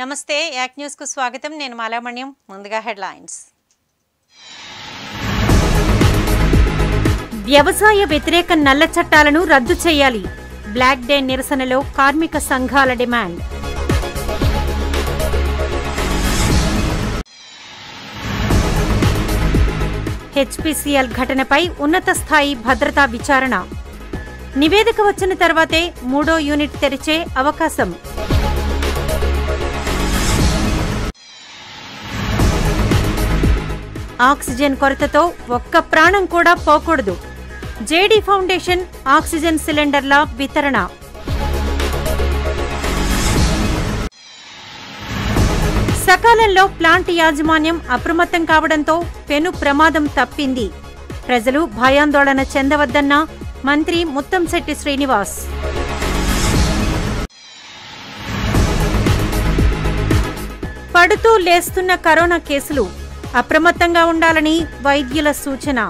నమస్తే యాక్ న్యూస్కు స్వాగతం నేను మాలామణ్యం ముందుగా హెడ్లైన్స్ వ్యవసాయ వ్యతిరేక నల్ల చట్టాలను రద్దు చేయాలి బ్లాక్ డే నిరసనలో కార్మిక సంఘాల డిమాండ్ హెచ్పిసిఎల్ ఘటనపై ఉన్నత స్థాయి భద్రతా విచారణ నివేదిక వచ్చిన తర్వాతే మూడో యూనిట్ తెరిచే అవకాశం ఆక్సిజన్ కొరతతో ఒక్క ప్రాణం కూడా పోకూడదు జేడీ ఫౌండేషన్ ఆక్సిజన్ సిలిండర్ల వితరణ సకాలంలో ప్లాంట్ యాజమాన్యం అప్రమత్తం కావడంతో పెను ప్రమాదం తప్పింది ప్రజలు భయాందోళన చెందవద్దన్న మంత్రి ముత్తంశెట్టి శ్రీనివాస్ పడుతూ లేస్తున్న కరోనా కేసులు అప్రమత్తంగా ఉండాలని వైద్యుల సూచన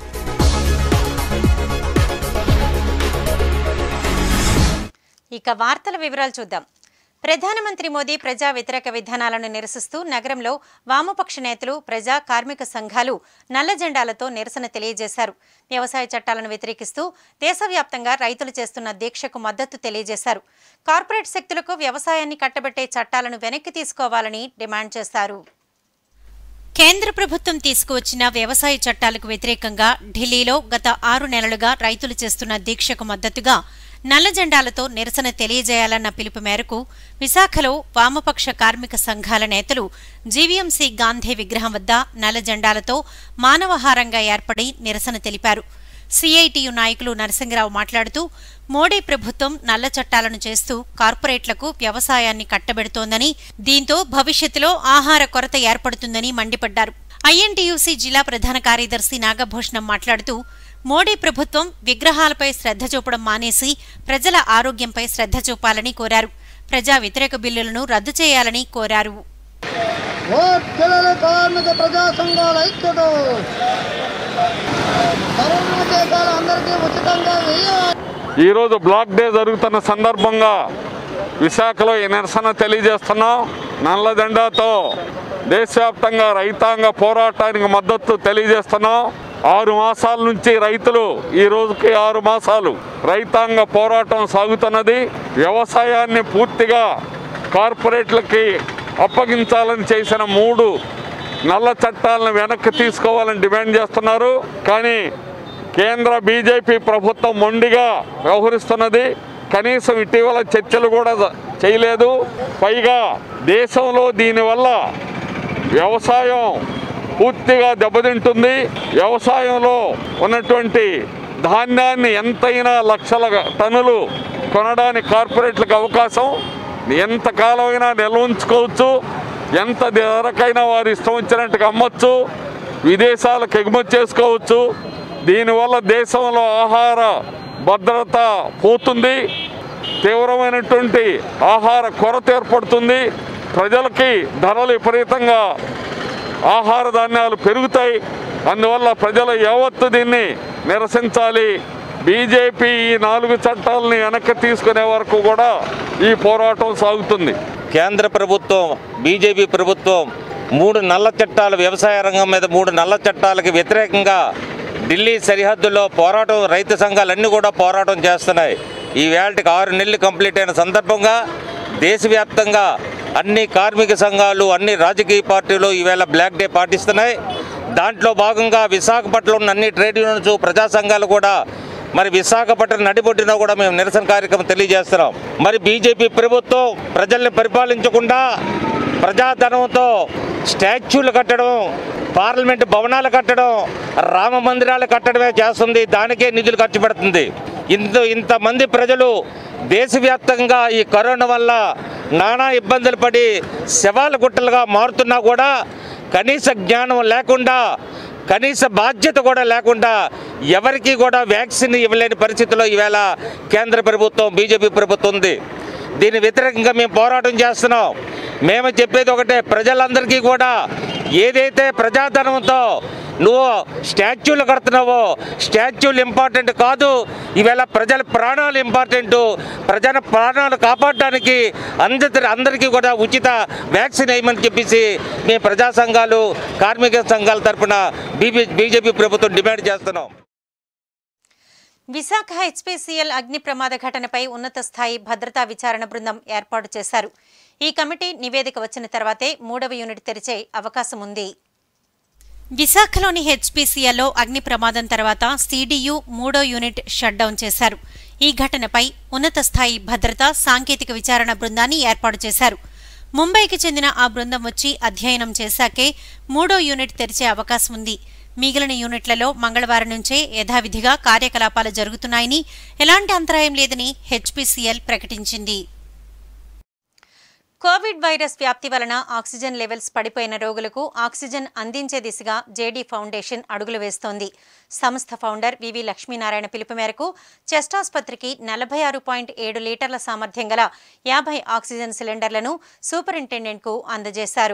ఇక వార్తల వివరాలు చూద్దాం ప్రధానమంత్రి మోదీ ప్రజా వ్యతిరేక విధానాలను నిరసిస్తూ నగరంలో వామపక్ష నేతలు ప్రజా కార్మిక సంఘాలు నల్ల జెండాలతో నిరసన తెలియజేశారు వ్యవసాయ చట్టాలను వ్యతిరేకిస్తూ దేశవ్యాప్తంగా రైతులు చేస్తున్న దీక్షకు మద్దతు తెలియజేశారు కార్పొరేట్ శక్తులకు వ్యవసాయాన్ని కట్టబెట్టే చట్టాలను వెనక్కి తీసుకోవాలని డిమాండ్ చేశారు కేంద్ర ప్రభుత్వం తీసుకువచ్చిన వ్యవసాయ చట్టాలకు వ్యతిరేకంగా ఢిల్లీలో గత ఆరు నెలలుగా రైతులు చేస్తున్న దీక్షకు మద్దతుగా నల్ల జెండాలతో నిరసన తెలియజేయాలన్న పిలుపు మేరకు విశాఖలో వామపక్ష కార్మిక సంఘాల నేతలు జీవీఎంసీ గాంధీ విగ్రహం వద్ద నల్ల జెండాలతో మానవహారంగా ఏర్పడి నిరసన తెలిపారు సిఐటియు నాయకులు నరసింగరావు మాట్లాడుతూ మోడీ ప్రభుత్వం నల్ల చట్టాలను చేస్తూ కార్పొరేట్లకు వ్యవసాయాన్ని కట్టబెడుతోందని దీంతో భవిష్యత్తులో ఆహార కొరత ఏర్పడుతుందని మండిపడ్డారు ఐఎన్టీయూసీ జిల్లా ప్రధాన కార్యదర్శి నాగభూషణం మాట్లాడుతూ మోడీ ప్రభుత్వం విగ్రహాలపై శ్రద్ధ చూపడం మానేసి ప్రజల ఆరోగ్యంపై శ్రద్ధ చూపాలని కోరారు ప్రజా వ్యతిరేక బిల్లులను రద్దు చేయాలని కోరారు ఓట్కెలల కార్మిక ప్రజా సంఘాల ఐక్యత కరోనా టీకాలు అందరికీ ఉచితంగా వేయాలి ఈరోజు బ్లాక్ డే జరుగుతున్న సందర్భంగా విశాఖలో ఈ నిరసన తెలియజేస్తున్నాం నల్ల జెండాతో దేశవ్యాప్తంగా రైతాంగ పోరాటానికి మద్దతు తెలియజేస్తున్నాం ఆరు మాసాల నుంచి రైతులు ఈ రోజుకి ఆరు మాసాలు రైతాంగ పోరాటం సాగుతున్నది వ్యవసాయాన్ని పూర్తిగా కార్పొరేట్లకి అప్పగించాలని చేసిన మూడు నల్ల చట్టాలను వెనక్కి తీసుకోవాలని డిమాండ్ చేస్తున్నారు కానీ కేంద్ర బీజేపీ ప్రభుత్వం మొండిగా వ్యవహరిస్తున్నది కనీసం ఇటీవల చర్చలు కూడా జ- చేయలేదు పైగా దేశంలో దీనివల్ల వ్యవసాయం పూర్తిగా దెబ్బతింటుంది వ్యవసాయంలో ఉన్నటువంటి ధాన్యాన్ని ఎంతైనా లక్షల టన్నులు కొనడానికి కార్పొరేట్లకు అవకాశం ఎంతకాలమైనా నిల్వ ఉంచుకోవచ్చు ఎంత ధరకైనా వారు ఇష్టం వచ్చినట్టుగా అమ్మచ్చు విదేశాలకు ఎగుమతి చేసుకోవచ్చు దీనివల్ల దేశంలో ఆహార భద్రత పోతుంది తీవ్రమైనటువంటి ఆహార కొరత ఏర్పడుతుంది ప్రజలకి ధరలు విపరీతంగా ఆహార ధాన్యాలు పెరుగుతాయి అందువల్ల ప్రజలు యావత్తు దీన్ని నిరసించాలి బీజేపీ ఈ నాలుగు చట్టాలని వెనక్కి తీసుకునే వరకు కూడా ఈ పోరాటం సాగుతుంది కేంద్ర ప్రభుత్వం బీజేపీ ప్రభుత్వం మూడు నల్ల చట్టాలు వ్యవసాయ రంగం మీద మూడు నల్ల చట్టాలకు వ్యతిరేకంగా ఢిల్లీ సరిహద్దుల్లో పోరాటం రైతు సంఘాలన్నీ కూడా పోరాటం చేస్తున్నాయి ఈ వేళకి ఆరు నెలలు కంప్లీట్ అయిన సందర్భంగా దేశవ్యాప్తంగా అన్ని కార్మిక సంఘాలు అన్ని రాజకీయ పార్టీలు ఈవేళ బ్లాక్ డే పాటిస్తున్నాయి దాంట్లో భాగంగా విశాఖపట్నంలో ఉన్న అన్ని ట్రేడ్ యూనియన్స్ ప్రజా సంఘాలు కూడా మరి విశాఖపట్నం నడిబొడ్డున కూడా మేము నిరసన కార్యక్రమం తెలియజేస్తున్నాం మరి బీజేపీ ప్రభుత్వం ప్రజల్ని పరిపాలించకుండా ప్రజాధనంతో స్టాచ్యూలు కట్టడం పార్లమెంట్ భవనాలు కట్టడం రామ మందిరాలు కట్టడమే చేస్తుంది దానికే నిధులు ఖర్చు పెడుతుంది ఇంత ఇంతమంది ప్రజలు దేశవ్యాప్తంగా ఈ కరోనా వల్ల నానా ఇబ్బందులు పడి శవాల గుట్టలుగా మారుతున్నా కూడా కనీస జ్ఞానం లేకుండా కనీస బాధ్యత కూడా లేకుండా ఎవరికి కూడా వ్యాక్సిన్ ఇవ్వలేని పరిస్థితిలో ఈవేళ కేంద్ర ప్రభుత్వం బీజేపీ ప్రభుత్వం ఉంది దీని వ్యతిరేకంగా మేము పోరాటం చేస్తున్నాం మేము చెప్పేది ఒకటే ప్రజలందరికీ కూడా ఏదైతే ప్రజాధనంతో నువ్వు స్టాచ్యూలు కడుతున్నావు స్టాచ్యూలు ఇంపార్టెంట్ కాదు ఈవేళ ప్రజల ప్రాణాలు ఇంపార్టెంట్ ప్రజల ప్రాణాలు కాపాడడానికి అందరి అందరికీ కూడా ఉచిత వ్యాక్సిన్ వేయమని చెప్పేసి మేము ప్రజా సంఘాలు కార్మిక సంఘాల తరఫున బీబీ బీజేపీ ప్రభుత్వం డిమాండ్ చేస్తున్నాం విశాఖ హెచ్పీసీఎల్ అగ్ని ప్రమాద ఘటనపై ఉన్నత స్థాయి భద్రతా విచారణ బృందం ఏర్పాటు చేశారు ఈ కమిటీ నివేదిక వచ్చిన తర్వాతే మూడవ యూనిట్ తెరిచే అవకాశం ఉంది విశాఖలోని హెచ్పీసీఎల్లో అగ్ని ప్రమాదం తర్వాత సీడీయూ మూడో యూనిట్ షట్ డౌన్ చేశారు ఈ ఘటనపై ఉన్నత స్థాయి భద్రతా సాంకేతిక విచారణ బృందాన్ని ఏర్పాటు చేశారు ముంబైకి చెందిన ఆ బృందం వచ్చి అధ్యయనం చేశాకే మూడో యూనిట్ తెరిచే అవకాశం ఉంది మిగిలిన యూనిట్లలో మంగళవారం నుంచే యథావిధిగా కార్యకలాపాలు జరుగుతున్నాయని ఎలాంటి అంతరాయం లేదని హెచ్పీసీఎల్ ప్రకటించింది కోవిడ్ వైరస్ వ్యాప్తి వలన ఆక్సిజన్ లెవెల్స్ పడిపోయిన రోగులకు ఆక్సిజన్ అందించే దిశగా జేడీ ఫౌండేషన్ అడుగులు వేస్తోంది సంస్థ ఫౌండర్ వివి లక్ష్మీనారాయణ పిలుపు మేరకు చెస్ట్ ఆసుపత్రికి నలభై ఆరు పాయింట్ ఏడు లీటర్ల సామర్థ్యం గల యాభై ఆక్సిజన్ సిలిండర్లను సూపరింటెండెంట్కు అందజేశారు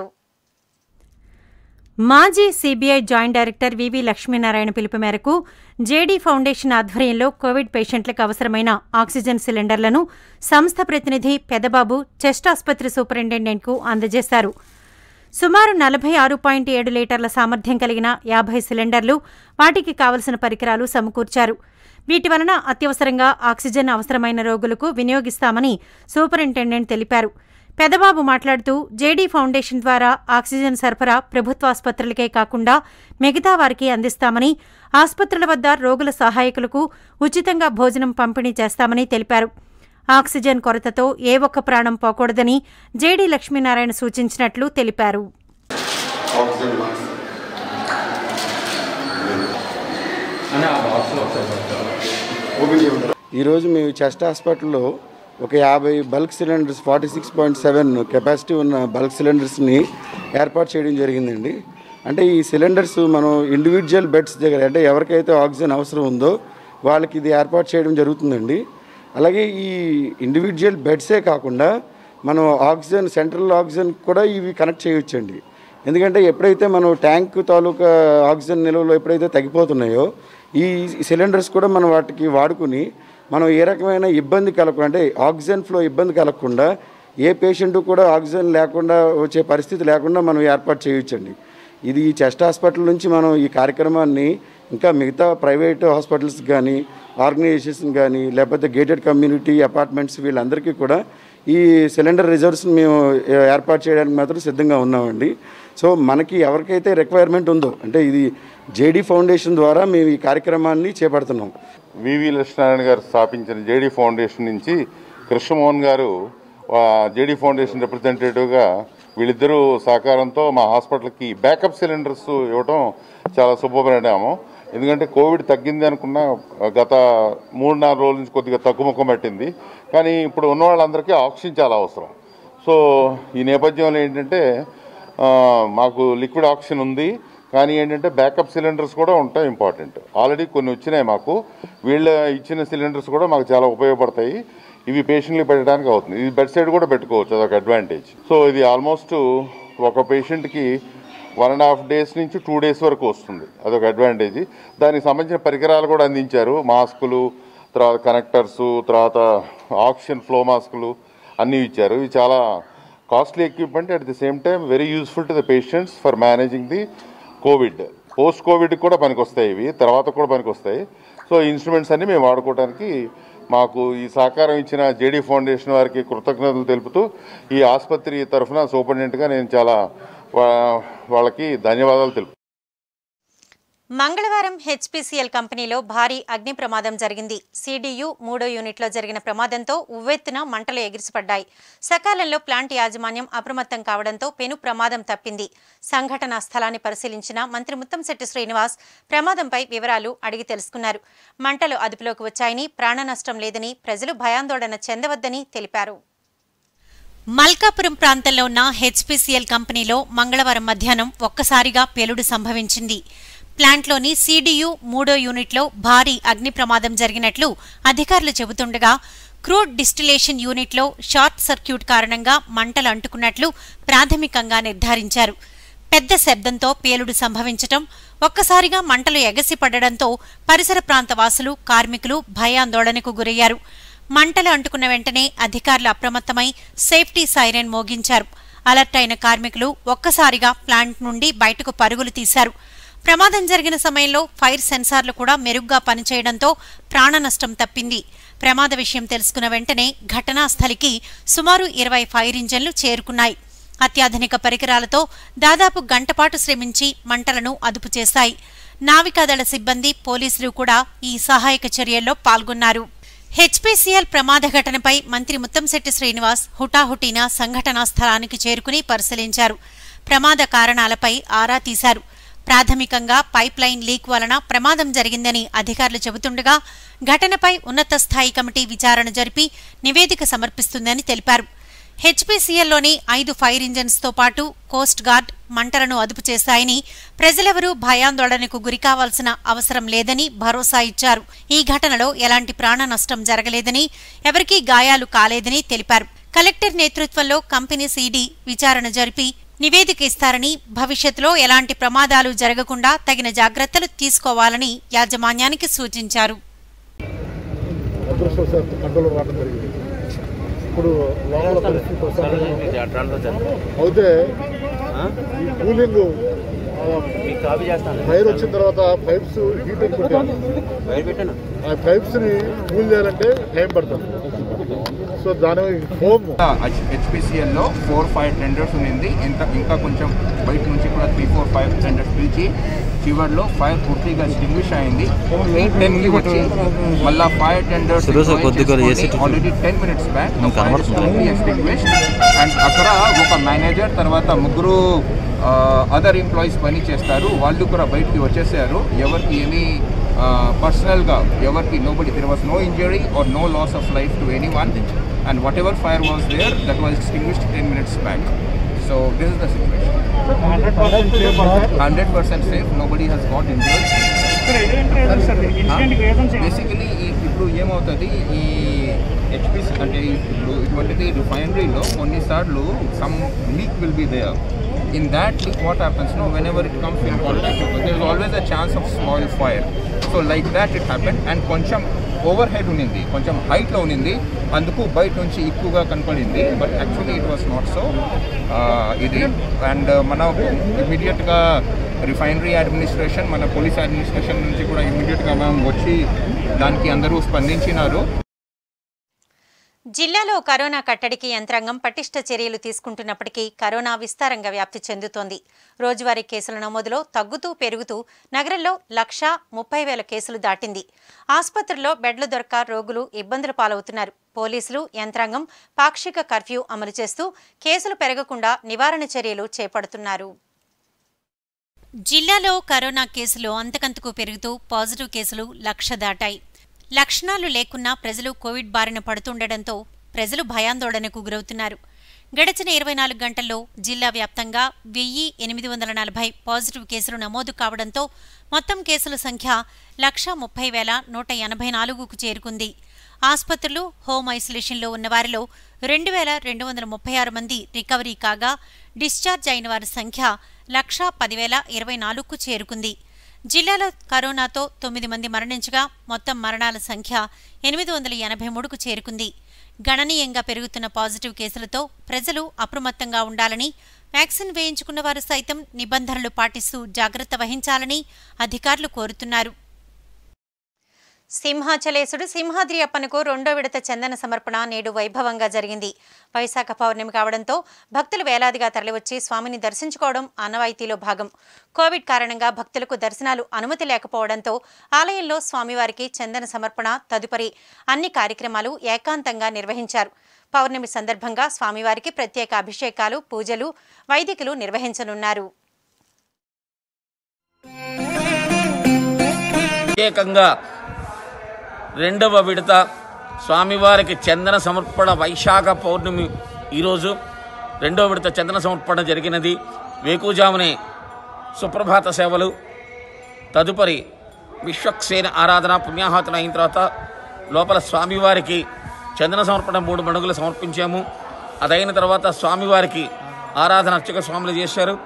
మాజీ CBI joint director V V Lakshminarayana పిలుపు మేరకు జేడీ ఫౌండేషన్ ఆధ్వర్యంలో కోవిడ్ పేషెంట్లకు అవసరమైన ఆక్సిజన్ సిలిండర్లను సంస్థ ప్రతినిధి పెదబాబు చెస్ట్ ఆసుపత్రి సూపరింటెండెంట్కు అందజేశారు సుమారు నలభై ఆరు పాయింట్ ఏడు లీటర్ల సామర్థ్యం కలిగిన యాభై సిలిండర్లు వాటికి కావలసిన పరికరాలు సమకూర్చారు వీటి వలన అత్యవసరంగా ఆక్సిజన్ అవసరమైన రోగులకు వినియోగిస్తామని సూపరింటెండెంట్ తెలిపారు పెదబాబు మాట్లాడుతూ జేడీ ఫౌండేషన్ ద్వారా ఆక్సిజన్ సరఫరా ప్రభుత్వాసుపత్రులకే కాకుండా మిగతా వారికి అందిస్తామని ఆసుపత్రుల వద్ద రోగుల సహాయకులకు ఉచితంగా భోజనం పంపిణీ చేస్తామని తెలిపారు ఆక్సిజన్ కొరతతో ఏ ఒక్క ప్రాణం పోకూడదని జేడీ లక్ష్మీనారాయణ సూచించినట్లు తెలిపారు ఈరోజు మేము చెస్ట్ హాస్పిటల్లో ఒక యాభై bulk cylinders forty six point seven capacity ఉన్న బల్క్ సిలిండర్స్ని ఏర్పాటు చేయడం జరిగిందండి అంటే ఈ సిలిండర్స్ మనం ఇండివిజువల్ బెడ్స్ దగ్గర అంటే ఎవరికైతే ఆక్సిజన్ అవసరం ఉందో వాళ్ళకి ఇది ఏర్పాటు చేయడం జరుగుతుందండి అలాగే ఈ ఇండివిజువల్ బెడ్సే కాకుండా మనం ఆక్సిజన్ సెంట్రల్ ఆక్సిజన్ కూడా ఇవి కనెక్ట్ చేయొచ్చండి ఎందుకంటే ఎప్పుడైతే మనం ట్యాంక్ తాలూకా ఆక్సిజన్ నిల్వలు ఎప్పుడైతే తగ్గిపోతున్నాయో ఈ సిలిండర్స్ కూడా మనం వాటికి వాడుకుని మనం ఏ రకమైన ఇబ్బంది కలగకుండా అంటే ఆక్సిజన్ ఫ్లో ఇబ్బంది కలగకుండా ఏ పేషెంట్ కూడా ఆక్సిజన్ లేకుండా వచ్చే పరిస్థితి లేకుండా మనం ఏర్పాటు చేయొచ్చండి ఇది ఈ చెస్ట్ హాస్పిటల్ నుంచి మనం ఈ కార్యక్రమాన్ని ఇంకా మిగతా ప్రైవేట్ హాస్పిటల్స్ కానీ ఆర్గనైజేషన్స్ కానీ లేకపోతే గేటెడ్ కమ్యూనిటీ అపార్ట్మెంట్స్ వీళ్ళందరికీ కూడా ఈ సిలిండర్ రిజర్వ్స్ మేము ఏర్పాటు చేయడానికి మాత్రం సిద్ధంగా ఉన్నామండి సో మనకి ఎవరికైతే రిక్వైర్మెంట్ ఉందో అంటే ఇది జేడీ ఫౌండేషన్ ద్వారా మేము ఈ కార్యక్రమాన్ని చేపడుతున్నాం వివి లక్ష్మీనారాయణ గారు స్థాపించిన జేడీ ఫౌండేషన్ నుంచి కృష్ణమోహన్ గారు జేడీ ఫౌండేషన్ రిప్రజెంటేటివ్గా వీళ్ళిద్దరూ సహకారంతో మా హాస్పిటల్కి బ్యాకప్ సిలిండర్స్ ఇవ్వడం చాలా శుభపరిణామం ఎందుకంటే కోవిడ్ తగ్గింది అనుకున్న గత మూడు నాలుగు రోజుల నుంచి కొద్దిగా తగ్గుముఖం పట్టింది కానీ ఇప్పుడు ఉన్న వాళ్ళందరికీ ఆక్సిజన్ చాలా అవసరం సో ఈ నేపథ్యంలో ఏంటంటే ఆ, మాకు లిక్విడ్ ఆక్సిజన్ ఉంది కానీ ఏంటంటే బ్యాకప్ సిలిండర్స్ కూడా ఉంటాయి ఇంపార్టెంట్ ఆల్రెడీ కొన్ని వచ్చినాయి మాకు వీళ్ళ ఇచ్చిన సిలిండర్స్ కూడా మాకు చాలా ఉపయోగపడతాయి ఇవి పేషెంట్కి పెట్టడానికి అవుతుంది ఇది బెడ్ సైడ్ కూడా పెట్టుకోవచ్చు అదొక అడ్వాంటేజ్ సో ఇది ఆల్మోస్ట్ ఒక పేషెంట్కి వన్ అండ్ హాఫ్ డేస్ నుంచి టూ డేస్ వరకు వస్తుంది అదొక అడ్వాంటేజ్ దానికి సంబంధించిన పరికరాలు కూడా అందించారు మాస్కులు తర్వాత కనెక్టర్స్ తర్వాత ఆక్సిజన్ ఫ్లో మాస్కులు అన్నీ ఇచ్చారు ఇవి చాలా costly equipment at the same time very useful to the patients for managing the covid post covid కూడా పనికొస్తాయి ఇవి తర్వాత కూడా పనికొస్తాయి సో ఇన్స్ట్రుమెంట్స్ అన్ని మేము వాడుకోవడానికి మాకు ఈ సహకారం ఇచ్చిన జేడీ ఫౌండేషన్ వారికి కృతజ్ఞతలు తెలుపుతూ ఈ ఆసుపత్రి తరఫున సూపరింటెండెంట్గా నేను చాలా వా- వాళ్ళకి ధన్యవాదాలు తెలుపు మంగళవారం హెచ్పీసీఎల్ కంపెనీలో భారీ అగ్ని ప్రమాదం జరిగింది సిడియు మూడో యూనిట్లో జరిగిన ప్రమాదంతో ఉవ్వెత్తున మంటలు ఎగిరిసిపడ్డాయి సకాలంలో ప్లాంట్ యాజమాన్యం అప్రమత్తం కావడంతో పెను ప్రమాదం తప్పింది సంఘటనా స్థలాన్ని పరిశీలించిన మంత్రి ముత్తంశెట్టి శ్రీనివాస్ ప్రమాదంపై వివరాలు అడిగి తెలుసుకున్నారు మంటలు అదుపులోకి వచ్చాయని ప్రాణ నష్టం లేదని ప్రజలు భయాందోళన చెందవద్దని తెలిపారు మల్కాపురం ప్రాంతంలో ఉన్న హెచ్పీసీఎల్ కంపెనీలో మంగళవారం మధ్యాహ్నం ఒక్కసారిగా పేలుడు సంభవించింది ప్లాంట్లోని సీడీయూ మూడో యూనిట్లో భారీ అగ్ని ప్రమాదం జరిగినట్లు అధికారులు చెబుతుండగా క్రూడ్ డిస్టిలేషన్ యూనిట్లో షార్ట్ సర్క్యూట్ కారణంగా మంటలు అంటుకున్నట్లు ప్రాథమికంగా నిర్ధారించారు పెద్ద శబ్దంతో పేలుడు సంభవించటం ఒక్కసారిగా మంటలు ఎగసిపడడంతో పరిసర ప్రాంత వాసులు కార్మికులు భయాందోళనకు గురయ్యారు మంటలు అంటుకున్న వెంటనే అధికారులు అప్రమత్తమై సేఫ్టీ సైరన్ మోగించారు అలర్ట్ అయిన కార్మికులు ఒక్కసారిగా ప్లాంట్ నుండి బయటకు పరుగులు తీశారు ప్రమాదం జరిగిన సమయంలో ఫైర్ సెన్సార్లు కూడా మెరుగ్గా పనిచేయడంతో ప్రాణ నష్టం తప్పింది ప్రమాద విషయం తెలుసుకున్న వెంటనే ఘటనా స్థలికి సుమారు ఇరవై ఫైర్ ఇంజన్లు చేరుకున్నాయి అత్యాధునిక పరికరాలతో దాదాపు గంటపాటు శ్రమించి మంటలను అదుపు చేశాయి నావికాదళ సిబ్బంది పోలీసులు కూడా ఈ సహాయక చర్యల్లో పాల్గొన్నారు హెచ్పీసీఎల్ ప్రమాద ఘటనపై మంత్రి ముత్తంశెట్టి శ్రీనివాస్ హుటాహుటిన సంఘటనా స్థలానికి చేరుకుని పరిశీలించారు ప్రమాద కారణాలపై ఆరా తీశారు ప్రాథమికంగా పైప్ లైన్ లీక్ వలన ప్రమాదం జరిగిందని అధికారులు చెబుతుండగా ఘటనపై ఉన్నత స్థాయి కమిటీ విచారణ జరిపి నివేదిక సమర్పిస్తుందని తెలిపారు హెచ్పీసీఎల్లోని ఐదు ఫైర్ ఇంజన్స్తో పాటు కోస్ట్ గార్డ్ మంటలను అదుపు చేశాయని ప్రజలెవరూ భయాందోళనకు గురికావాల్సిన అవసరం లేదని భరోసా ఇచ్చారు ఈ ఘటనలో ఎలాంటి ప్రాణ నష్టం జరగలేదని ఎవరికీ గాయాలు కాలేదని తెలిపారు కలెక్టర్ నేతృత్వంలో కంపెనీ సీడీ విచారణ జరిపి నివేదిక ఇస్తారని భవిష్యత్తులో ఎలాంటి ప్రమాదాలు జరగకుండా తగిన జాగ్రత్తలు తీసుకోవాలని యాజమాన్యానికి సూచించారు అదృష్టవశాత్తు కంట్రోల్ రావడం జరిగింది ఇప్పుడు లోపల పరిస్థితి ప్రశాంతంగా అయితే ఈ కూలింగ్ ఫైర్ వచ్చిన తర్వాత పైప్స్ హీట్ పెట్టాను ఆ పైప్స్ ని కూల్ చేయాలంటే టైం పడుతుంది సో దాని హోమ్ హెచ్పిసిఎల్లో ఫోర్ ఫైవ్ టెండర్స్ ఉంది ఇంత ఇంకా కొంచెం బయట నుంచి కూడా త్రీ ఫోర్ ఫైవ్ టెండర్స్ పిలిచి చివరిలో ఫైర్ పూర్తిగా ఎస్టింగ్విష్ అయింది ఎయిట్ టెన్కి వచ్చి మళ్ళా five tenders already ten minutes back extinguish and అక్కడ ఒక మేనేజర్ తర్వాత ముగ్గురు అదర్ ఎంప్లాయీస్ పని చేస్తారు వాళ్ళు కూడా బయటికి వచ్చేసారు ఎవరికి ఏమీ పర్సనల్గా ఎవరికి nobody there was no injury or no loss of life to anyone and whatever fire was there that was extinguished ten minutes back so this is the situation hundred percent safe nobody has got injured basically ఇప్పుడు ఏమవుతుంది ఈ H P C అంటే ఇప్పుడు ఇటువంటిది రిఫైనరీలో కొన్నిసార్లు some leak will be there in that leak what happens no whenever it comes in politics there is always a chance of small fire so like that it happen and కొంచెం overhead ఉన్నింది కొంచెం హైట్లో ఉన్నింది అందుకు బయట నుంచి ఎక్కువగా కనపడింది but actually it was not so ఇది అండ్ మన ఇమీడియట్గా రిఫైనరీ అడ్మినిస్ట్రేషన్ మన పోలీస్ అడ్మినిస్ట్రేషన్ నుంచి కూడా ఇమీడియట్గా మనం వచ్చి దానికి అందరూ స్పందించినారు జిల్లాలో కరోనా కట్టడికి యంత్రాంగం పటిష్ట చర్యలు తీసుకుంటున్నప్పటికీ కరోనా విస్తారంగా వ్యాప్తి చెందుతోంది రోజువారీ కేసుల నమోదులో తగ్గుతూ పెరుగుతూ నగరంలో లక్ష ముప్పై వేల కేసులు దాటింది ఆసుపత్రుల్లో బెడ్లు దొరక్క రోగులు ఇబ్బందులు పాలవుతున్నారు పోలీసులు యంత్రాంగం పాక్షిక కర్ఫ్యూ అమలు చేస్తూ కేసులు పెరగకుండా నివారణ చర్యలు చేపడుతున్నారు జిల్లాలో కరోనా కేసులు అంతకంతకు పెరుగుతూ పాజిటివ్ కేసులు లక్ష దాటాయి లక్షణాలు లేకున్నా ప్రజలు కోవిడ్ బారిన పడుతుండటంతో ప్రజలు భయాందోళనకు గురవుతున్నారు గడిచిన ఇరవై నాలుగు గంటల్లో జిల్లా వ్యాప్తంగా వెయ్యి ఎనిమిది వందల నలభై పాజిటివ్ కేసులు నమోదు కావడంతో మొత్తం కేసుల సంఖ్య లక్ష ముప్పై వేల నూట ఎనభై నాలుగుకు చేరుకుంది ఆసుపత్రులు హోమ్ ఐసోలేషన్లో ఉన్నవారిలో రెండు వేల రెండు వందల ముప్పై ఆరు మంది రికవరీ కాగా డిశ్చార్జ్ అయిన వారి సంఖ్య లక్ష పదివేల ఇరవై నాలుగుకు చేరుకుంది జిల్లాలో కరోనాతో తొమ్మిది మంది మరణించగా మొత్తం మరణాల సంఖ్య ఎనిమిది వందల ఎనభై మూడుకు చేరుకుంది గణనీయంగా పెరుగుతున్న పాజిటివ్ కేసులతో ప్రజలు అప్రమత్తంగా ఉండాలని వ్యాక్సిన్ వేయించుకున్న వారు సైతం నిబంధనలు పాటిస్తూ జాగ్రత్త వహించాలని అధికారులు కోరుతున్నారు సింహాచలేశుడు సింహాద్రి అప్పనకు రెండో విడత చందన సమర్పణ నేడు వైభవంగా జరిగింది వైశాఖ పౌర్ణమి కావడంతో భక్తులు వేలాదిగా తరలివచ్చి స్వామిని దర్శించుకోవడం ఆనవాయితీలో భాగం కోవిడ్ కారణంగా భక్తులకు దర్శనాలు అనుమతి లేకపోవడంతో ఆలయంలో స్వామివారికి చందన సమర్పణ తదుపరి అన్ని కార్యక్రమాలు ఏకాంతంగా నిర్వహించారు పౌర్ణమి సందర్భంగా స్వామివారికి ప్రత్యేక అభిషేకాలు పూజలు వైదికులు నిర్వహించనున్నారు ప్రత్యేకంగా రెండవ విడత స్వామివారికి చందన సమర్పణ వైశాఖ పౌర్ణమి ఈరోజు రెండవ విడత చందన సమర్పణ జరిగినది వేకుజామునే సుప్రభాత సేవలు తదుపరి విశ్వక్సేన ఆరాధన పుణ్యాహతులు అయిన తర్వాత లోపల స్వామివారికి చందన సమర్పణ మూడు మణుగులు సమర్పించాము అదైన తర్వాత స్వామివారికి ఆరాధన అర్చక స్వాములు చేశారు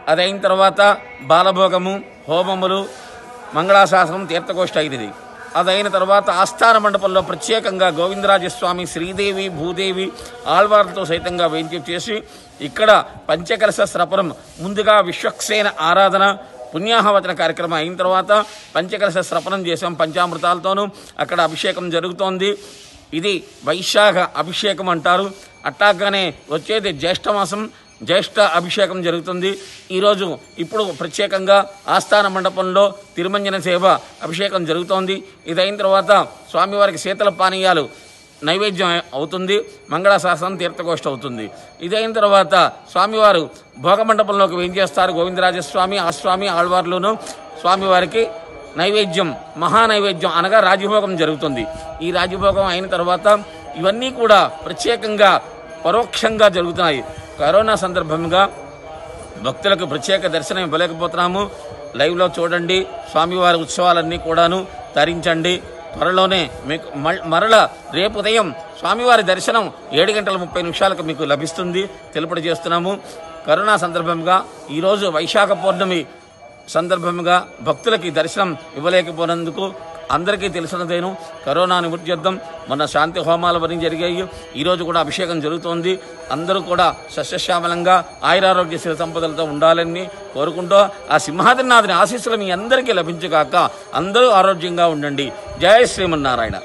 అదైన తర్వాత బాలభోగము హోమములు మంగళాశాసనం తీర్థకోష్ట అయినది అదైన తర్వాత ఆస్థాన మండపంలో ప్రత్యేకంగా గోవిందరాజస్వామి శ్రీదేవి భూదేవి ఆళ్వార్లతో సైతంగా వేంచి చేసి ఇక్కడ పంచకలశ స్రపరం ముందుగా విశ్వక్సేన ఆరాధన పుణ్యాహవచన కార్యక్రమం అయిన తర్వాత పంచకలశ స్రపనం చేసాం పంచామృతాలతోనూ అక్కడ అభిషేకం జరుగుతోంది ఇది వైశాఖ అభిషేకం అంటారు అట్టాగానే వచ్చేది జ్యేష్ఠమాసం జ్యేష్ఠ అభిషేకం జరుగుతుంది ఈరోజు ఇప్పుడు ప్రత్యేకంగా ఆస్థాన మండపంలో తిరుమంజన సేవ అభిషేకం జరుగుతోంది ఇదైన తర్వాత స్వామివారికి శీతల పానీయాలు నైవేద్యం అవుతుంది మంగళాశాసనం తీర్థగోష్ఠ అవుతుంది ఇదైన తర్వాత స్వామివారు భోగమండపంలోకి వేయించేస్తారు గోవిందరాజస్వామి ఆ స్వామి ఆళ్వార్లును స్వామివారికి నైవేద్యం మహానైవేద్యం అనగా రాజభోగం జరుగుతుంది ఈ రాజభోగం అయిన తర్వాత ఇవన్నీ కూడా ప్రత్యేకంగా పరోక్షంగా జరుగుతున్నాయి కరోనా సందర్భంగా భక్తులకు ప్రత్యేక దర్శనం ఇవ్వలేకపోతున్నాము లైవ్లో చూడండి స్వామివారి ఉత్సవాలన్నీ కూడాను తరించండి త్వరలోనే మీకు మల్- మరల రేపు ఉదయం స్వామివారి దర్శనం ఏడు గంటల ముప్పై నిమిషాలకు మీకు లభిస్తుంది తెలుపడి చేస్తున్నాము కరోనా సందర్భంగా ఈరోజు వైశాఖ పౌర్ణమి సందర్భంగా భక్తులకి దర్శనం ఇవ్వలేకపోయినందుకు అందరికీ తెలిసినదేను కరోనా నివృత్తి చేద్దాం మొన్న శాంతి హోమాలు అవన్నీ జరిగాయి ఈరోజు కూడా అభిషేకం జరుగుతోంది అందరూ కూడా సస్యశ్యామలంగా ఆయురారోగ్య స్థిర సంపదలతో ఉండాలని కోరుకుంటూ ఆ సింహాద్రినాథుని ఆశీస్సులు మీ అందరికీ లభించుగాక అందరూ ఆరోగ్యంగా ఉండండి జయ శ్రీమన్నారాయణ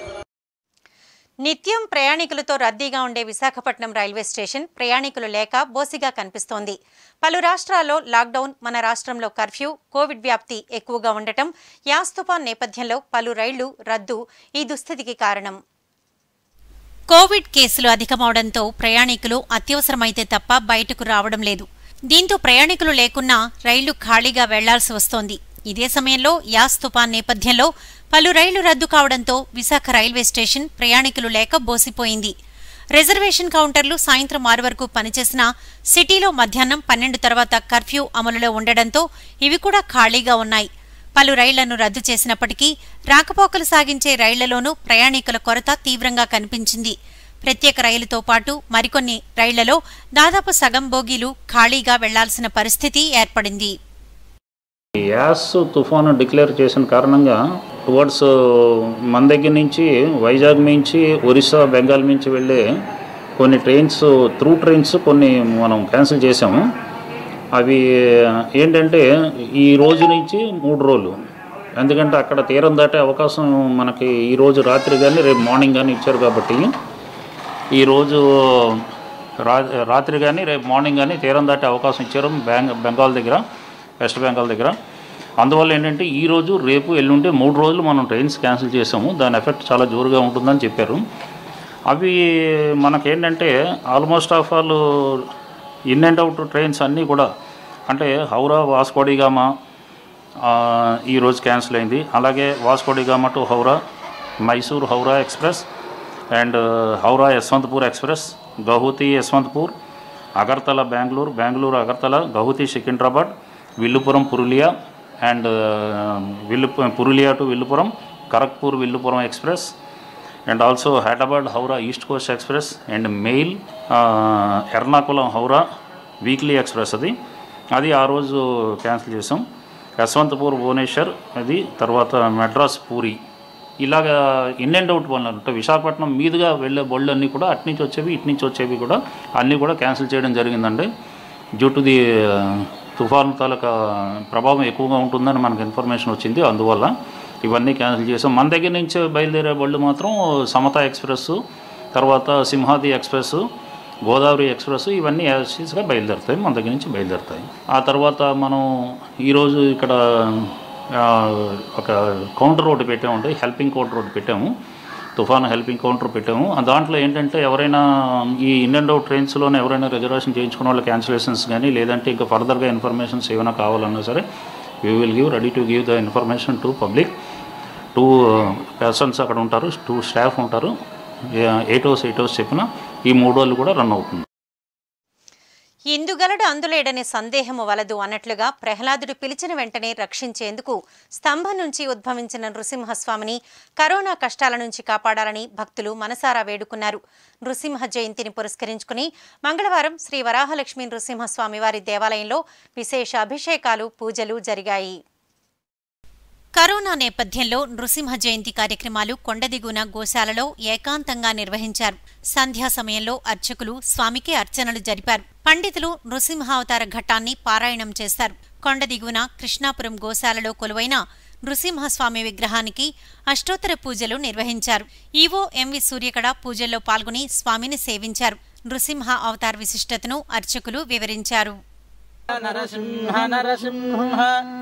నిత్యం ప్రయాణికులతో రద్దీగా ఉండే విశాఖపట్నం రైల్వే స్టేషన్ ప్రయాణికులు లేక బోసిగా కనిపిస్తోంది పలు రాష్ట్రాల్లో లాక్డౌన్ మన రాష్ట్రంలో కర్ఫ్యూ కోవిడ్ వ్యాప్తి ఎక్కువగా ఉండటం యాస్ తుఫాన్ నేపథ్యంలో పలు రైళ్లు రద్దు ఈ దుస్థితికి కారణం కోవిడ్ కేసులు అధికమవడంతో ప్రయాణికులు అత్యవసరమైతే తప్ప బయటకు రావడం లేదు దీంతో ప్రయాణికులు లేకున్నా రైళ్లు ఖాళీగా వెళ్లాల్సి వస్తోంది ఇదే సమయంలో యాస్ తుపాన్ నేపథ్యంలో పలు రైళ్లు రద్దు కావడంతో విశాఖ రైల్వే స్టేషన్ ప్రయాణికులు లేక బోసిపోయింది రిజర్వేషన్ కౌంటర్లు సాయంత్రం ఆరు వరకు పనిచేసినా సిటీలో మధ్యాహ్నం పన్నెండు తర్వాత కర్ఫ్యూ అమలులో ఉండడంతో ఇవి కూడా ఖాళీగా ఉన్నాయి పలు రైళ్లను రద్దు చేసినప్పటికీ రాకపోకలు సాగించే రైళ్లలోనూ ప్రయాణికుల కొరత తీవ్రంగా కనిపించింది ప్రత్యేక రైలుతో పాటు మరికొన్ని రైళ్లలో దాదాపు సగం బోగీలు ఖాళీగా వెళ్లాల్సిన పరిస్థితి ఏర్పడింది యాస్ తుఫాను డిక్లేర్ చేసిన కారణంగా టువర్డ్స్ మన దగ్గర నుంచి వైజాగ్ నుంచి ఒరిస్సా బెంగాల్ నుంచి వెళ్ళే కొన్ని ట్రైన్స్ త్రూ ట్రైన్స్ కొన్ని మనం క్యాన్సిల్ చేసాము అవి ఏంటంటే ఈ రోజు నుంచి మూడు రోజులు ఎందుకంటే అక్కడ తీరం దాటే అవకాశం మనకి ఈ రోజు రాత్రి కానీ రేపు మార్నింగ్ కానీ ఇచ్చారు కాబట్టి ఈరోజు రా రాత్రి కానీ రేపు మార్నింగ్ కానీ తీరం దాటే అవకాశం ఇచ్చారు బెంగ బెంగాల్ దగ్గర వెస్ట్ బెంగాల్ దగ్గర అందువల్ల ఏంటంటే ఈ రోజు రేపు ఎల్లుంటే మూడు రోజులు మనం ట్రైన్స్ క్యాన్సిల్ చేసాము దాని ఎఫెక్ట్ చాలా జోరుగా ఉంటుందని చెప్పారు అవి మనకేంటంటే almost of all in and out trains అన్నీ కూడా అంటే హౌరా వాస్కోడిగామా ఆ, ఈరోజు క్యాన్సిల్ అయింది అలాగే Vasco da Gama to Howrah Mysore Howrah express and Howrah Yesvantpur express Guwahati Yesvantpur Agartala Bengaluru Bengaluru Agartala Guwahati Secunderabad Villupuram Purulia and విల్లు Purulia to Villupuram Kharagpur Villupuram express and also Hyderabad Howrah east coast express and mail Ernakulam Howrah weekly express అది అది ఆ రోజు క్యాన్సిల్ చేసాం యశ్వంతపూర్ భువనేశ్వర్ అది తర్వాత మెడ్రాస్ పూరి ఇలాగా ఇన్ అండ్ అవుట్ పనులు అంటే విశాఖపట్నం మీదుగా వెళ్ళే బళ్ళు అన్నీ కూడా అటు నుంచి వచ్చేవి ఇటు నుంచి వచ్చేవి కూడా అన్నీ కూడా క్యాన్సిల్ చేయడం జరిగిందండి డ్యూ టు ది తుఫాను తాలూకా ప్రభావం ఎక్కువగా ఉంటుందని మనకు ఇన్ఫర్మేషన్ వచ్చింది అందువల్ల ఇవన్నీ క్యాన్సిల్ చేసాం మన దగ్గర నుంచి బయలుదేరే బళ్ళు మాత్రం సమత ఎక్స్ప్రెస్ తర్వాత సింహాది ఎక్స్ప్రెస్ గోదావరి ఎక్స్ప్రెస్ ఇవన్నీ యాసిస్గా బయలుదేరుతాయి మన దగ్గర నుంచి బయలుదేరుతాయి ఆ తర్వాత మనం ఈరోజు ఇక్కడ ఆ, ఒక కౌంటర్ రోడ్డు పెట్టామండి హెల్పింగ్ కౌంటర్ రోడ్డు పెట్టాము తుఫాను హెల్పింగ్ కౌంటర్ పెట్టాము ఆ దాంట్లో ఏంటంటే ఎవరైనా ఈ ఇన్ అండ్ అవుట్ ట్రైన్స్లోనే ఎవరైనా రిజర్వేషన్ చేయించుకున్న వాళ్ళ క్యాన్సిలేషన్స్ కానీ లేదంటే ఇంకా ఫర్దర్గా ఇన్ఫర్మేషన్స్ ఏమైనా కావాలన్నా సరే we will give ready to give the information to public two persons అక్కడ ఉంటారు టూ స్టాఫ్ ఉంటారు ఎయిట్ అవర్స్ ఎయిట్ అవర్స్ చెప్పిన ఈ మూడు రోజులు కూడా రన్ అవుతుంది ఇందుగలడు అందులేడనే సందేహము వలదు అన్నట్లుగా ప్రహ్లాదుడు పిలిచిన వెంటనే రక్షించేందుకు స్తంభం నుంచి ఉద్భవించిన నృసింహస్వామిని కరోనా కష్టాల నుంచి కాపాడాలని భక్తులు మనసారా వేడుకున్నారు నృసింహ జయంతిని పురస్కరించుకుని మంగళవారం శ్రీ వరాహలక్ష్మీ నృసింహస్వామి వారి దేవాలయంలో విశేష అభిషేకాలు పూజలు జరిగాయి కరోనా నేపథ్యంలో నృసింహ జయంతి కార్యక్రమాలు కొండదిగున గోశాలలో ఏకాంతంగా నిర్వహించారు సంధ్యా సమయంలో అర్చకులు స్వామికి అర్చనలు జరిపారు పండితులు నృసింహావతార ఘట్టాన్ని పారాయణం చేశారు కొండదిగువన కృష్ణాపురం గోశాలలో కొలువైన నృసింహస్వామి విగ్రహానికి అష్టోత్తర పూజలు నిర్వహించారు ఈవో ఎంవి సూర్యకడ పూజల్లో పాల్గొని స్వామిని సేవించారు నృసింహ అవతార విశిష్టతను అర్చకులు వివరించారు నరసింహ నరసింహ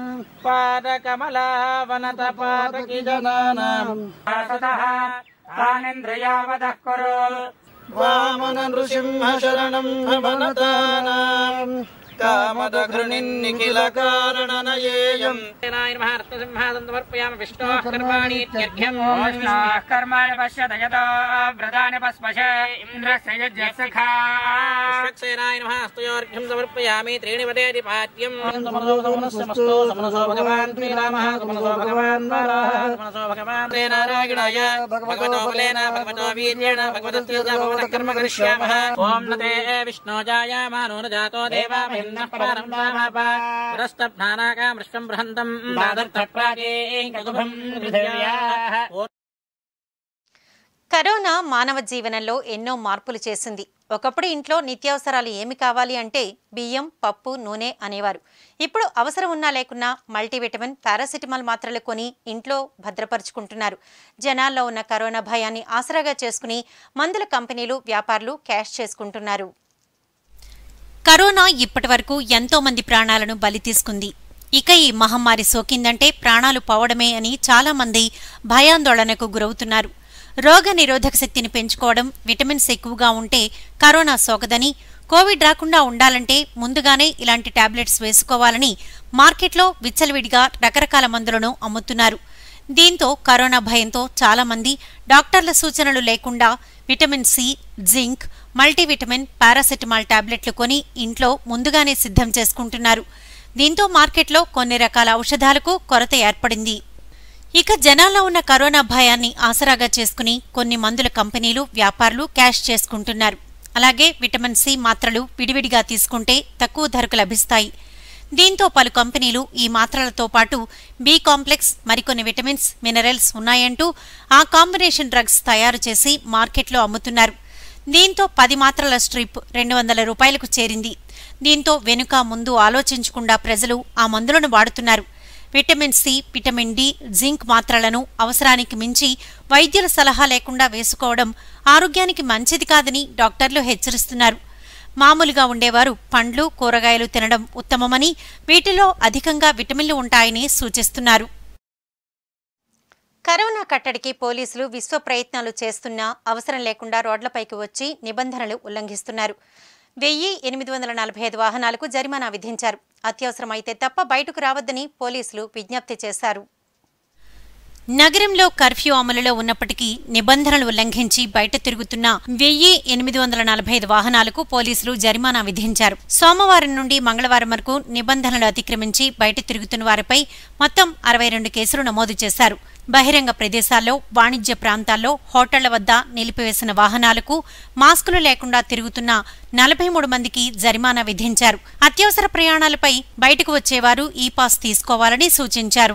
పాదకమలావనత పాదకి జనానాం తానేంద్రియావదః కురు వామన నృసింహ శరణం భవనతానాం కామద ఘృణిన్నిఖిల కారణ నయేయం సమర్పయామి విష్ణోః కర్మాణి ఇత్యర్ఘ్యం విష్ణోః కర్మాణి పశ్యత యతో వ్రతాని పస్పశ ఇంద్రస్య యజ్ఞసఖా విశ్వక్సేనాయ నమః స్తయోర్ఘ్యం సమర్పయామి త్రీణి వదేది పాద్యం సమనసో సమనస్యమస్తు సమనసో భగవాన్ శ్రీరామः సమనసో భగవాన్ నారాయణः సమనసో భగవాన్ శ్రీ నారాయణాయ భగవతో బలేన భగవతో వీర్యేణ భగవతస్య భగవతః కర్మ కరిష్యామः ఓం నతే విష్ణోజాయ మానో న జాతో దేవా మహిమ్నః పరారంభామాప పురస్తభ్నానాకాం విశ్వం బృహంతం దాదర్థప్రాజేంకశుభం పృథివ్యాః కరోనా మానవ జీవనంలో ఎన్నో మార్పులు చేసింది ఒకప్పుడు ఇంట్లో నిత్యావసరాలు ఏమి కావాలి అంటే బియ్యం పప్పు నూనె అనేవారు ఇప్పుడు అవసరం ఉన్నా లేకున్నా మల్టీవిటమిన్ పారాసిటమాల్ మాత్రలు కొని ఇంట్లో భద్రపరుచుకుంటున్నారు జనాల్లో ఉన్న కరోనా భయాన్ని ఆసరాగా చేసుకుని మందుల కంపెనీలు వ్యాపారులు క్యాష్ చేసుకుంటున్నారు కరోనా ఇప్పటి వరకు ఎంతో మంది ప్రాణాలను బలి తీసుకుంది ఇక ఈ మహమ్మారి సోకిందంటే ప్రాణాలు పోవడమే అని చాలా మంది భయాందోళనకు గురవుతున్నారు రోగ నిరోధక శక్తిని పెంచుకోవడం విటమిన్స్ ఎక్కువగా ఉంటే కరోనా సోకదని కోవిడ్ రాకుండా ఉండాలంటే ముందుగానే ఇలాంటి టాబ్లెట్స్ వేసుకోవాలని మార్కెట్లో విచ్చలవిడిగా రకరకాల మందులను అమ్ముతున్నారు దీంతో కరోనా భయంతో చాలా మంది డాక్టర్ల సూచనలు లేకుండా vitamin C zinc multivitamin paracetamol టాబ్లెట్లు కొని ఇంట్లో ముందుగానే సిద్ధం చేసుకుంటున్నారు దీంతో మార్కెట్లో కొన్ని రకాల ఔషధాలకు కొరత ఏర్పడింది ఇక జనాల్లో ఉన్న కరోనా భయాన్ని ఆసరాగా చేసుకుని కొన్ని మందుల కంపెనీలు వ్యాపారులు క్యాష్ చేసుకుంటున్నారు అలాగే విటమిన్ సి మాత్రలు విడివిడిగా తీసుకుంటే తక్కువ ధరకు లభిస్తాయి దీంతో పలు కంపెనీలు ఈ మాత్రలతో పాటు బి కాంప్లెక్స్ మరికొన్ని విటమిన్స్ మినరల్స్ ఉన్నాయంటూ ఆ కాంబినేషన్ డ్రగ్స్ తయారు చేసి మార్కెట్లో అమ్ముతున్నారు దీంతో పది మాత్రల స్ట్రిప్ రెండు వందల రూపాయలకు చేరింది దీంతో వెనుక ముందు ఆలోచించకుండా ప్రజలు ఆ మందులను వాడుతున్నారు vitamin C vitamin D zinc మాత్రలను అవసరానికి మించి వైద్యుల సలహా లేకుండా వేసుకోవడం ఆరోగ్యానికి మంచిది కాదని డాక్టర్లు హెచ్చరిస్తున్నారు మామూలుగా ఉండేవారు పండ్లు కూరగాయలు తినడం ఉత్తమమని వీటిలో అధికంగా విటమిన్లు ఉంటాయని సూచిస్తున్నారు కరోనా కట్టడికి పోలీసులు విశ్వ ప్రయత్నాలు చేస్తున్నా అవసరం లేకుండా రోడ్లపైకి వచ్చి నిబంధనలు ఉల్లంఘిస్తున్నారు వెయ్యి ఎనిమిది వందల నలభై ఐదు వాహనాలకు జరిమానా విధించారు అత్యవసరమైతే తప్ప బయటకు రావద్దని పోలీసులు విజ్ఞప్తి చేశారు నగరంలో కర్ఫ్యూ అమలులో ఉన్నప్పటికీ నిబంధనలు ఉల్లంఘించి బయట తిరుగుతున్న వెయ్యి ఎనిమిది వందల నలభై ఐదు వాహనాలకు పోలీసులు జరిమానా విధించారు సోమవారం నుండి మంగళవారం వరకు నిబంధనలు అతిక్రమించి బయట తిరుగుతున్న వారిపై మొత్తం అరవై రెండు కేసులు నమోదు చేశారు బహిరంగ ప్రదేశాల్లో వాణిజ్య ప్రాంతాల్లో హోటళ్ల వద్ద నిలిపివేసిన వాహనాలకు మాస్కులు లేకుండా తిరుగుతున్న నలభై మూడు మందికి జరిమానా విధించారు అత్యవసర ప్రయాణాలపై బయటకు వచ్చేవారు ఈ పాస్ తీసుకోవాలని సూచించారు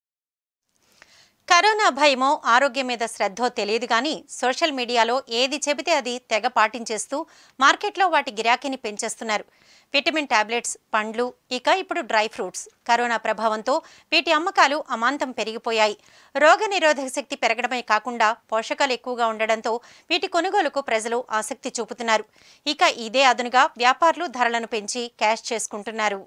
కరోనా భయమో ఆరోగ్యం మీద శ్రద్ధో తెలియదు కానీ సోషల్ మీడియాలో ఏది చెబితే అది తెగ పాటించేస్తూ మార్కెట్లో వాటి గిరాకీని పెంచేస్తున్నారు విటమిన్ టాబ్లెట్స్ పండ్లు ఇక ఇప్పుడు డ్రై ఫ్రూట్స్ కరోనా ప్రభావంతో వీటి అమ్మకాలు అమాంతం పెరిగిపోయాయి రోగ నిరోధక శక్తి పెరగడమే కాకుండా పోషకాలు ఎక్కువగా ఉండడంతో వీటి కొనుగోలుకు ప్రజలు ఆసక్తి చూపుతున్నారు ఇక ఇదే అదునుగా వ్యాపారులు ధరలను పెంచి క్యాష్ చేసుకుంటున్నారు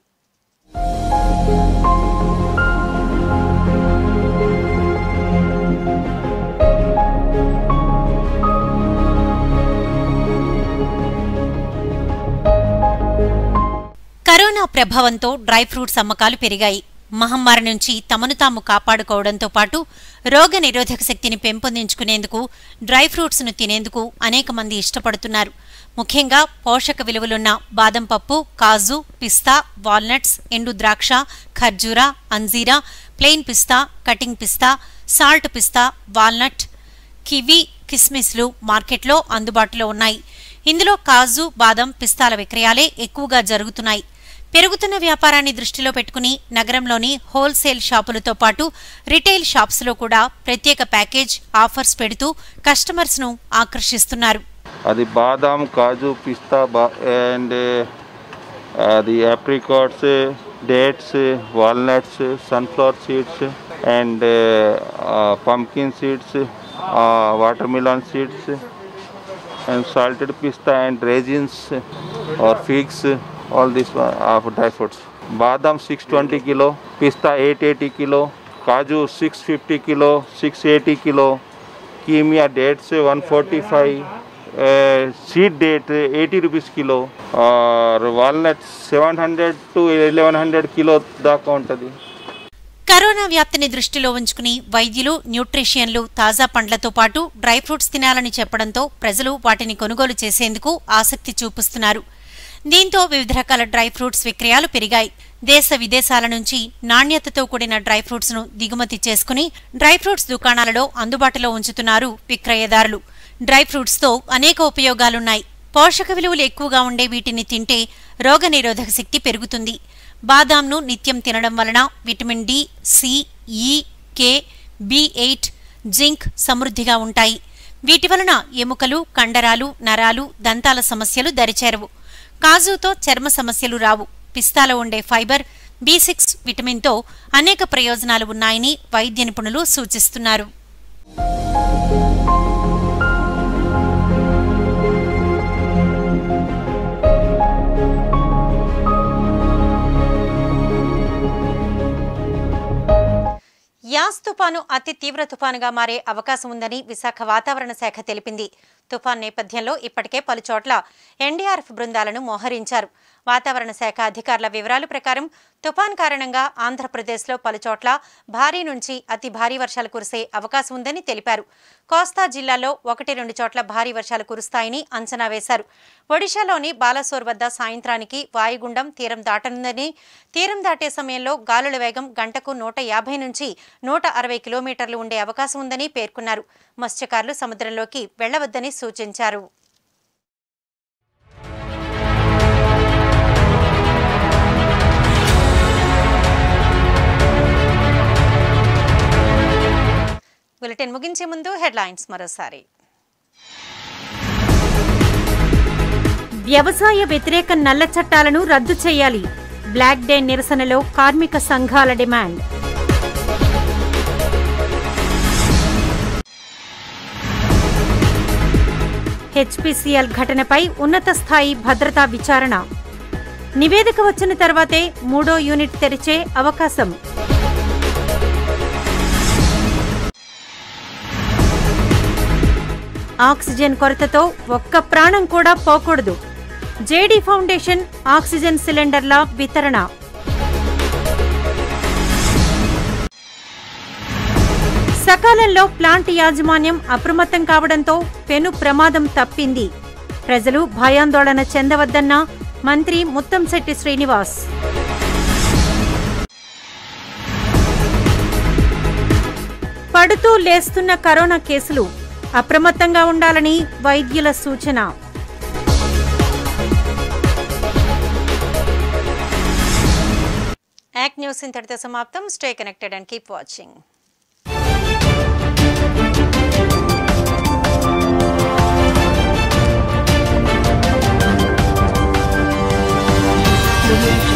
కరోనా ప్రభావంతో డ్రై ఫ్రూట్స్ అమ్మకాలు పెరిగాయి మహమ్మారి నుంచి తమను తాము కాపాడుకోవడంతో పాటు రోగ నిరోధక శక్తిని పెంపొందించుకునేందుకు డ్రై ఫ్రూట్స్ను తినేందుకు అనేక మంది ఇష్టపడుతున్నారు ముఖ్యంగా పోషక విలువలున్న బాదం పప్పు కాజు పిస్తా వాల్నట్స్ ఎండు ద్రాక్ష ఖర్జూరా అంజీరా ప్లెయిన్ పిస్తా కటింగ్ పిస్తా సాల్ట్ పిస్తా వాల్నట్ కివి కిస్మిస్లు మార్కెట్లో అందుబాటులో ఉన్నాయి ఇందులో కాజు బాదం పిస్తాల విక్రయాలే ఎక్కువగా జరుగుతున్నాయి పెరుగుతున్న వ్యాపారాన్ని దృష్టిలో పెట్టుకుని నగరంలోని హోల్సేల్ షాపులతో పాటు రిటైల్ షాప్స్లో కూడా ప్రత్యేక ప్యాకేజ్ ఆఫర్స్ పెడుతూ కస్టమర్స్ను ఆకర్షిస్తున్నారు అది బాదాం కాజు పిస్తా బా అండ్ అది apricots dates walnuts sunflower seeds and pumpkin seeds watermelon seeds and salted pista and raisins or figs all these one of dry fruits. Badam 620 kilo, pista 880 kilo, kaju 650 kilo, 680 kilo, Kimia dates 145, uh, seed date 80 rupees kilo, or walnuts 700 to 1100 kilo దాకా ఉంటుంది corona వ్యాప్తిని దృష్టిలో ఉంచుకుని వైద్యులు న్యూట్రిషియన్లు తాజా పండ్లతో పాటు dry fruits తినాలని చెప్పడంతో ప్రజలు వాటిని కొనుగోలు చేసేందుకు ఆసక్తి చూపిస్తున్నారు దీంతో వివిధ రకాల డ్రై ఫ్రూట్స్ విక్రయాలు పెరిగాయి దేశ విదేశాల నుంచి నాణ్యతతో కూడిన డ్రై ఫ్రూట్స్ ను దిగుమతి చేసుకుని డ్రై ఫ్రూట్స్ దుకాణాలలో అందుబాటులో ఉంచుతున్నారు విక్రయదారులు డ్రై ఫ్రూట్స్ తో అనేక ఉపయోగాలున్నాయి పోషక విలువలు ఎక్కువగా ఉండే వీటిని తింటే రోగనిరోధక శక్తి పెరుగుతుంది బాదాంను నిత్యం తినడం వలన విటమిన్ డి సి ఈ కే బి ఎయిట్ జింక్ సమృద్ధిగా ఉంటాయి వీటి వలన ఎముకలు కండరాలు నరాలు దంతాల సమస్యలు దరిచేరవు కాజుతో చర్మ సమస్యలు రావు పిస్తాలో ఉండే ఫైబర్ బి సిక్స్ విటమిన్తో అనేక ప్రయోజనాలు ఉన్నాయని వైద్య నిపుణులు సూచిస్తున్నారు యాస్ తుపాను అతి తీవ్ర తుపానుగా మారే అవకాశం ఉందని విశాఖ వాతావరణ శాఖ తెలిపింది తుపాన్ నేపథ్యంలో ఇప్పటికే పలుచోట్ల ఎన్డీఆర్ఎఫ్ బృందాలను మోహరించారు వాతావరణ శాఖ అధికారుల వివరాల ప్రకారం తుపాన్ కారణంగా ఆంధ్రప్రదేశ్లో పలుచోట్ల భారీ నుంచి అతి భారీ వర్షాలు కురిసే అవకాశం ఉందని తెలిపారు కోస్తా జిల్లాలో ఒకటి రెండు చోట్ల భారీ వర్షాలు కురుస్తాయని అంచనా వేశారు ఒడిశాలోని బాలసోర్ వద్ద సాయంత్రానికి వాయుగుండం తీరం దాటనుందని తీరం దాటే సమయంలో గాలుల వేగం గంటకు నూట యాభై నుంచి నూట అరవై కిలోమీటర్లు ఉండే అవకాశం ఉందని పేర్కొన్నారు మత్స్యకారులు సముద్రంలోకి వెళ్లవద్దని సూచించారు బులెటిన్ ముగించే ముందు హెడ్లైన్స్ మరోసారి వ్యవసాయ వ్యతిరేక నల్ల చట్టాలను రద్దు చేయాలి బ్లాక్ డే నిరసనలో కార్మిక సంఘాల డిమాండ్ హెచ్పిసిఎల్ ఘటనపై ఉన్నత స్థాయి భద్రతా విచారణ నివేదిక వచ్చిన తర్వాతే మూడో యూనిట్ తెరిచే అవకాశం ఆక్సిజన్ కొరతతో ఒక్క ప్రాణం కూడా పోకూడదు జేడీ ఫౌండేషన్ ఆక్సిజన్ సిలిండర్ల వితరణ సకాలంలో ప్లాంట్ యాజమాన్యం అప్రమత్తం కావడంతో పెను ప్రమాదం తప్పింది ప్రజలు భయాందోళన చెందవద్దన్న మంత్రి ముత్తంశెట్టి శ్రీనివాస్ పడుతూ లేస్తున్న కరోనా కేసులు అప్రమత్తంగా ఉండాలని వైద్యుల సూచన యాక్ న్యూస్ ఇంతటితో సమాప్తం stay connected and keep watching Revolution.